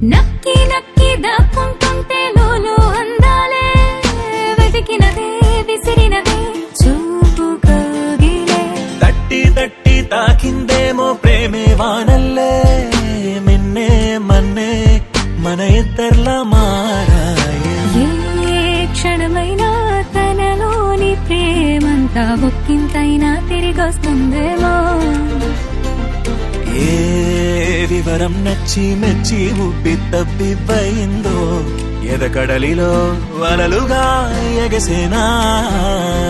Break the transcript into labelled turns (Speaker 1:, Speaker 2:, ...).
Speaker 1: నక్కి నక్కి దాక్కుంటుంటే లోలో అందాలే వెతికినదే విసిరినదే చూపు కగిలే
Speaker 2: తట్టి తట్టి తాకిందేమో ప్రేమే వానల్లే మిన్నే మన్నే మన ఇద్దర్లా మారాయే
Speaker 1: ఏ క్షణమైనా తనలోని ప్రేమంతా ఒక్కింతైనా తిరిగొస్తుందేమో
Speaker 2: ఏ వివరం నచ్చి మెచ్చి ఉబ్బి తబ్బిబ్బయిందో ఎదకడలిలో వలలుగా ఎగసేనా